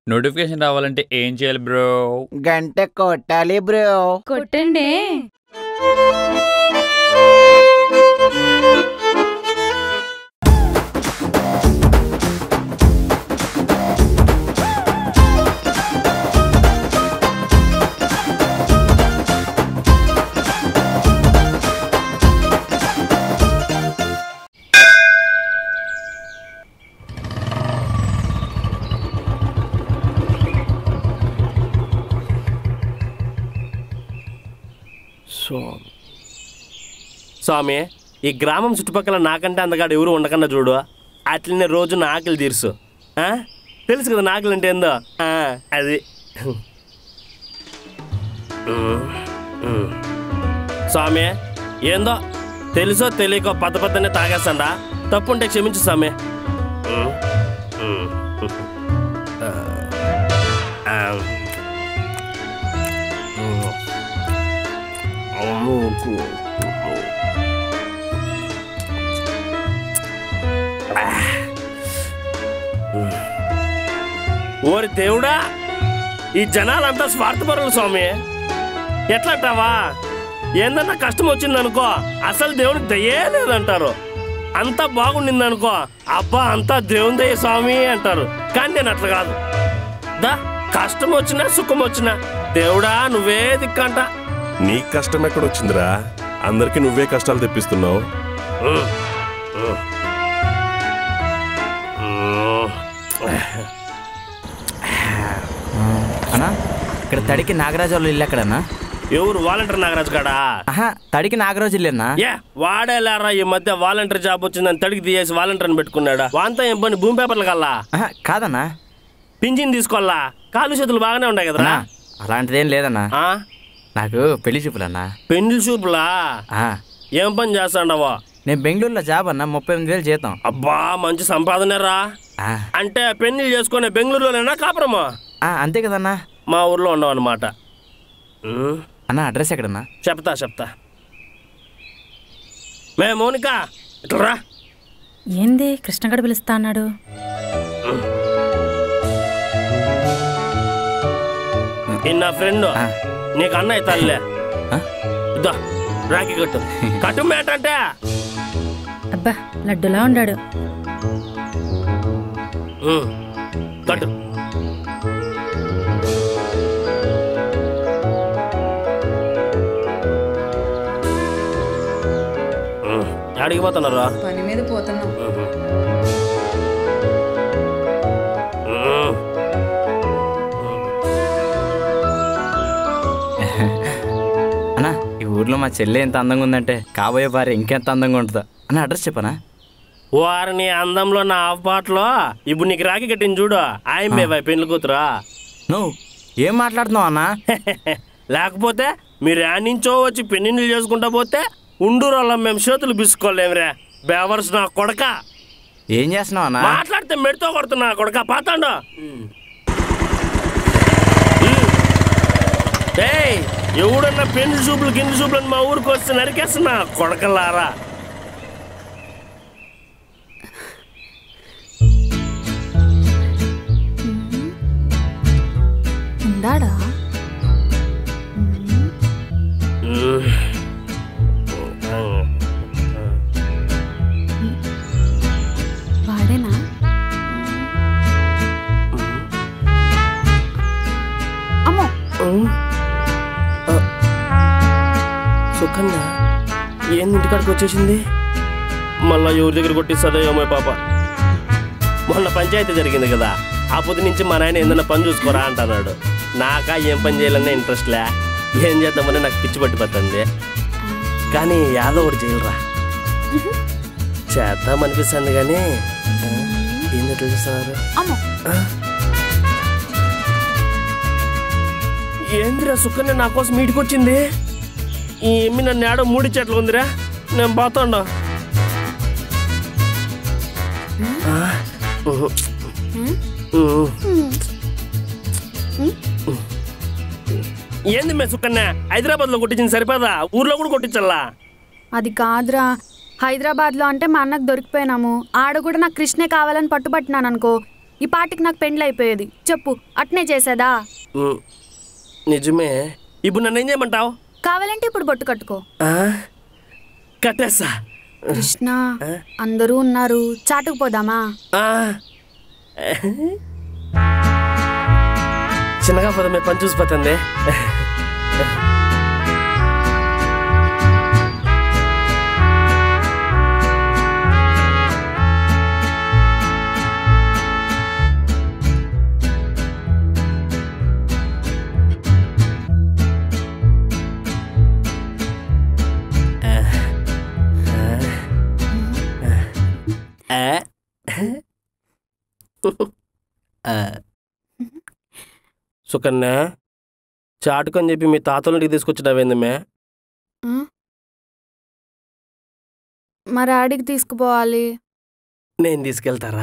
Notification రావాలంటే ఏం చేయాలి బ్రో గంట కొట్టాలి బ్రో కొట్టండి స్వామి ఈ గ్రామం చుట్టుపక్కల నాకంటే అందగాడు ఎవరు ఉండకన్నా చూడు అట్లనే రోజు నా ఆకలి తీర్సు ఆ? తెలుసు కదా నాకలి అంటే ఏందో ఆ, అది ఉమ్, ఉమ్. స్వామి ఏందో తెలుసో తెలియకో పద్ద పద్దనే తాగేస్తాడా తప్పు ఉంటే క్షమించు స్వామి ఉమ్, ఉమ్. ఆ, ఆ. ఉమ్. అమ్మో. ఓరి దేవుడా ఈ జనాలంతా స్వార్థపరులు స్వామి ఎట్లంటావా ఏందన్నా కష్టం వచ్చిందనుకో అసలు దేవునికి దయ్యే లేదంటారు అంతా బాగుండిందనుకో అబ్బా అంతా దేవుని దయ్య స్వామి అంటారు కానీ నేను అట్లా కాదు దా కష్టం వచ్చినా సుఖం వచ్చినా దేవుడా నువ్వే దిక్కంట నీ కష్టం ఎక్కడొచ్చిందిరా అందరికి నువ్వే కష్టాలు తెప్పిస్తున్నావు ఉమ్, ఉమ్. ఉమ్. అన్నా ఇక్కడ తడికి నాగరాజు వాళ్ళు ఇల్లు ఎక్కడన్నా ఎవరు వాలంటీర్ నాగరాజు కాడా ఆహా తడికి నాగరాజు ఇల్లేనా ఏ వాడేలారా ఈ మధ్య వాలంటీర్ జాబ్ వచ్చిందని తడికి తీసేసి వాలంటీర్ని పెట్టుకున్నాడు వాంతా ఏం పని భూమి పేపర్లు కల్లా ఆహా కాదన్నా పింఛన్ తీసుకోవాలా కాలు చేతులు బాగానే ఉన్నాయి కదరా అన్నా అలాంటిదేం లేదన్నా ఆ? నాకు పెళ్లి చూపులన్నా పెండ్లి చూపులా ఆ, ఏం పని చేస్తాండవో నేను బెంగళూరులో జాబ్ అన్నా ముప్పై ఎనిమిది వేలు జీతం అబ్బా మంచి సంపాదనేరా ఆ, అంటే పెళ్లి చేసుకునే బెంగళూరులోనేనా కాపురమా ఆ, అంతే కదన్నా మా ఊర్లో ఉండవు అనమాట అన్నా అడ్రస్ ఎక్కడన్నా చెప్తా చెప్తా మే మౌనిక ఇట్లా రా ఏంది కృష్ణగడ పిలుస్తా అన్నాడు ఈ నా ఫ్రెండ్ ఆ. నీకు అన్నయ్య తల్లే ఆ? ఇద్దా రాఖీ కట్టు కట్టు మేటంటే అబ్బా లడ్డులా ఉండాడు ఉమ్, కట్టు ఉమ్, యాడికి పోతున్నారు పని మీద పోతున్నాం ఉమ్, అన్నా ఈ ఊర్లో మా చెల్లి ఎంత అందంగా ఉందంటే కాబోయే భార్య ఇంకెంత అందంగా ఉంటుందో అన్న అడ్రస్ చెప్పనా వారిని అందంలో నా ఆఫ్పాట్లో ఇప్పుడు నీకు రాఖీ కట్టింది చూడు ఆయమ్మే బాయ్ పెళ్లి కూతురా నువ్వు ఏం మాట్లాడుతున్నావు అన్నా లేకపోతే మీరు నుంచో వచ్చి పెన్నిళ్ళు చేసుకుంటా పోతే ఉండూరు మేము చేతులు బిసుకోలేమురా బేవర్స్ నా కొడక ఏం చేస్తున్నావు అన్నా మాట్లాడితే మెడితో కొడుతున్నా కొడక పాతాండు ఏయ్ ఎవడన్నా పెళ్లి చూపులు గిన్నె చూపులు అని మా ఊరికి వస్తే నరికేస్తున్నా కొడకలారా ఉందాడా వాడేనా అమ్మో సుఖంగా ఏంది ఇంటికాడికి వచ్చేసింది మళ్ళా ఎవరి దగ్గర కొట్టిస్తుందో ఏమో పాప మొన్న పంచాయతీ జరిగింది కదా ఆ పొద్దు నుంచి మా నాయన ఏదైనా పని చూసుకోరా అంటున్నాడు నాకా ఏం పని చేయాలనే ఇంట్రెస్ట్ లే ఏం చేద్దామని నాకు పిచ్చి పట్టిపోతుంది కానీ యాదో ఒకటి చేయలరా చేద్దాం అనిపిస్తుంది కానీ ఆ, ఏంది ఎట్లా చూస్తున్నారు అమ్మో ఏందిరా సుక్కనే నా కోసం మీటికి వచ్చింది ఈ ఎమ్మి నన్ను ఏడో మూడి చెట్లు ఉందిరా నేను పోతాండా ఏంది మే సుక్కన్న హైదరాబాద్ లో కొట్టించింది సరిపోదా ఊర్లో కూడా కొట్టించల్లా అది కాదురా హైదరాబాద్లో అంటే మా అన్నకు దొరికిపోయినాము ఆడ కూడా నాకు కృష్ణే కావాలని పట్టుబట్టినాను అనుకో ఈ పాటికి నాకు పెండ్లి అయిపోయేది చెప్పు అట్నే చేసేదా ఉమ్, నిజమే ఇప్పుడు నన్ను ఏం చేయమంటావు కావాలంటే ఇప్పుడు బొట్టు కట్టుకో కట్టేస్తా కృష్ణ అందరూ ఉన్నారు చాటుకు పోదామా ఆ. చిన్నగా పదమే పని చూసిపోతుంది సుకన్య చాటుకని చెప్పి మీ తాతలుంటికి తీసుకొచ్చినావేందమ్మే ఆ? మరి ఆడికి తీసుకుపోవాలి నేను తీసుకెళ్తారా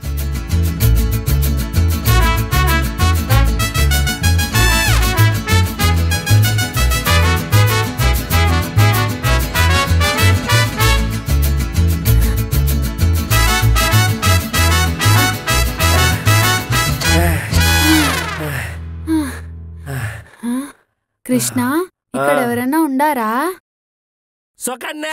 కృష్ణ ఇక్కడ ఆ. ఎవరైనా ఉండారా సుకన్య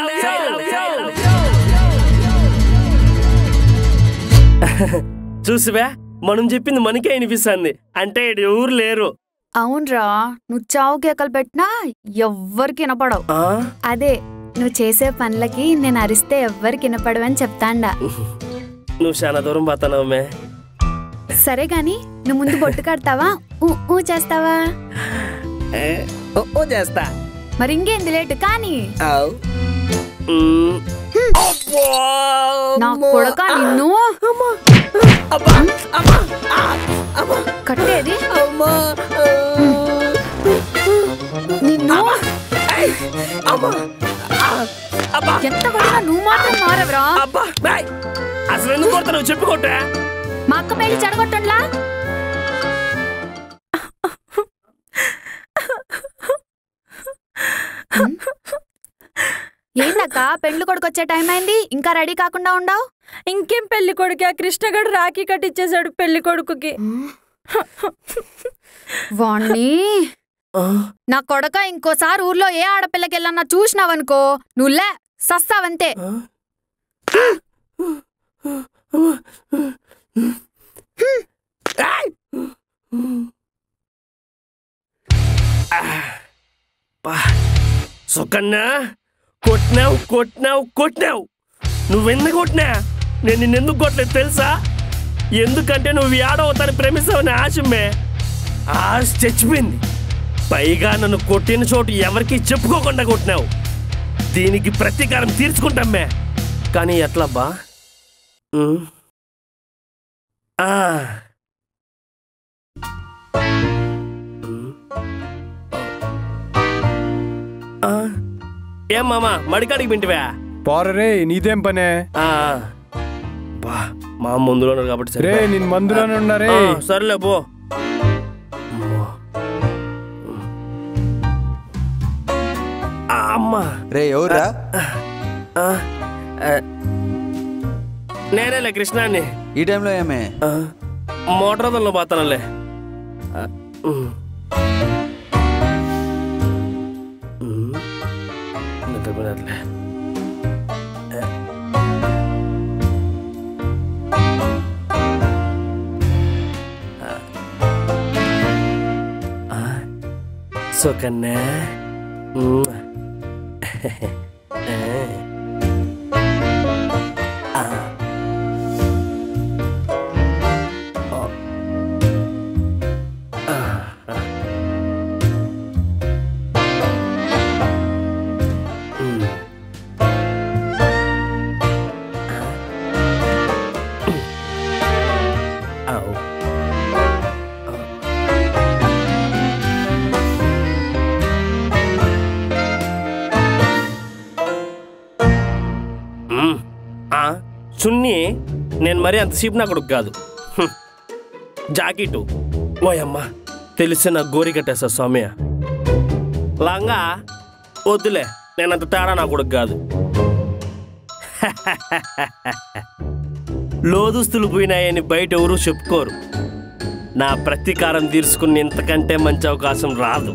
చూసివే మనం చెప్పింది మనకే వినిపిస్తుంది అంటే ఈడ ఎవరు లేరు అవునరా నువ్వు చావు కేకలు పెట్టినా ఎవ్వరికి వినపడవు ఆ? అదే నువ్వు చేసే పనులకి నేను అరిస్తే ఎవ్వరికి వినపడవని చెప్తాండా నువ్వు చాలా దూరం పోతున్నావమ్మే సరే గాని నువ్వు ముందు బొట్టు కడతావా ఊ ఊ చేస్తావా ఓ చేస్తా మరి ఇంకేంది లేటు కానీ మ్మ్. నా కొడక నిన్ను కట్టేది నిన్ను ఎంత కొడినా నువ్వు మాత్రం మారవరా అబ్బా బాయ్. అసలు ఎందుకు కొడతావు చెప్పుకోటే మా అక్క పెళ్లి చెడగొట్టంలా ఏందక్క పెళ్లి కొడుకు వచ్చే టైం అయింది ఇంకా రెడీ కాకుండా ఉండవు ఇంకేం పెళ్లి కొడుకు ఆ కృష్ణగడు రాఖీ కట్టించేశాడు పెళ్లి కొడుకుకి వాణ్ణి నా కొడక ఇంకోసారి ఊర్లో ఏ ఆడపిల్లకి వెళ్ళన్నా చూసినావనుకో నువ్వులే సస్తావంతే సుకన్య కొట్టినావు కొట్టినావు కొట్టినావు నువ్వెందుకు కొట్టినా నేను నిన్నెందుకు కొట్టలేదు తెలుసా ఎందుకంటే నువ్వు ఏడవుతాని ప్రేమిస్తావని ఆశమ్మే ఆశ చచ్చిపోయింది పైగా నన్ను కొట్టిన చోటు ఎవరికి చెప్పుకోకుండా కొట్టినావు దీనికి ప్రతీకారం తీర్చుకుంటామ్మే కానీ ఎట్లబ్బా ఉమ్. ఆ. ఉమ్. ఆ. ఏం మామా మడికాడికి వింటివా పోరరే నీదేం పనే ఆ. బా మా ముందులో ఉన్నారు కాబట్టి రే సరే నేను మందులోనే ఉన్నారే సర్లే పో అమ్మో. ఆ, అమ్మా రే ఎవరా ఆ, ఆ. నేనేలే కృష్ణాన్ని ఈ టైంలో ఏమే ఆ, మోటార్ వదలను పోతానులే ఆ, ఉమ్. ఉమ్. నిద్రపోయినట్లే సుకన్య ఉమ్. ఆ. Au. మ్మ్. ఆ, చున్నీ నేను మరీ అంత సీప్ నా కొడుకు కాదు హ్మ్. జాకెటు ఓయమ్మ తెలిసిన గోరి కట్టేస్తా స్వామి లంగా వద్దులే నేనంత తేడా నా కొడుకు కాదు లోదుస్తులు పోయినాయని బయట ఎవరూ చెప్పుకోరు నా ప్రతీకారం తీర్చుకుని ఇంతకంటే మంచి అవకాశం రాదు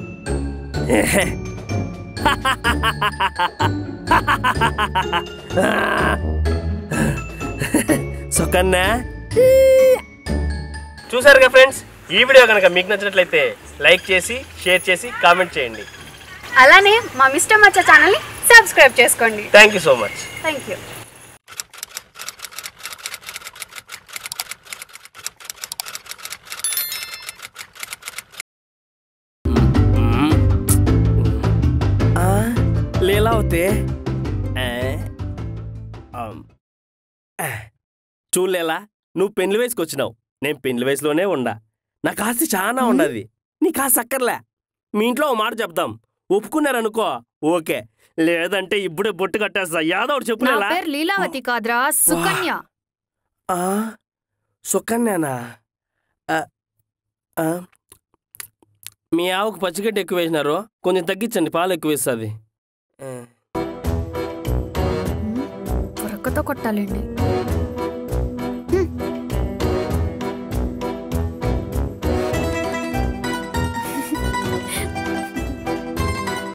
సుకన్య చూసారుగా ఫ్రెండ్స్ ఈ వీడియో కనుక మీకు నచ్చినట్లయితే లైక్ చేసి షేర్ చేసి కామెంట్ చేయండి అలానే మా మిస్టర్ మచ్చ ఛానల్ని సబ్స్క్రైబ్ చేసుకోండి thank you so much thank you Leelavathi చూడలేలా నువ్వు పెళ్లి వయసుకు వచ్చినావు నేను పెళ్లి వయసులోనే ఉండా నా కాస్త చాలా ఉండదు నీ కాస్త అక్కర్లే మీ ఇంట్లో ఓ మాట చెప్దాం ఒప్పుకున్నారనుకో ఓకే లేదంటే ఇప్పుడే బొట్టు కట్టేస్తా యాదవ్ నా చెప్పులేలా పేరు లీలావతి కాదురా సుకన్య ఆ, సుకన్యానా ఆ, ఆ. మీ ఆవుకు పచ్చిగడ్డి ఎక్కువ వేసినారు కొంచెం తగ్గించండి పాలు ఎక్కువ వేస్తుంది కొరకతో కొట్టాలండి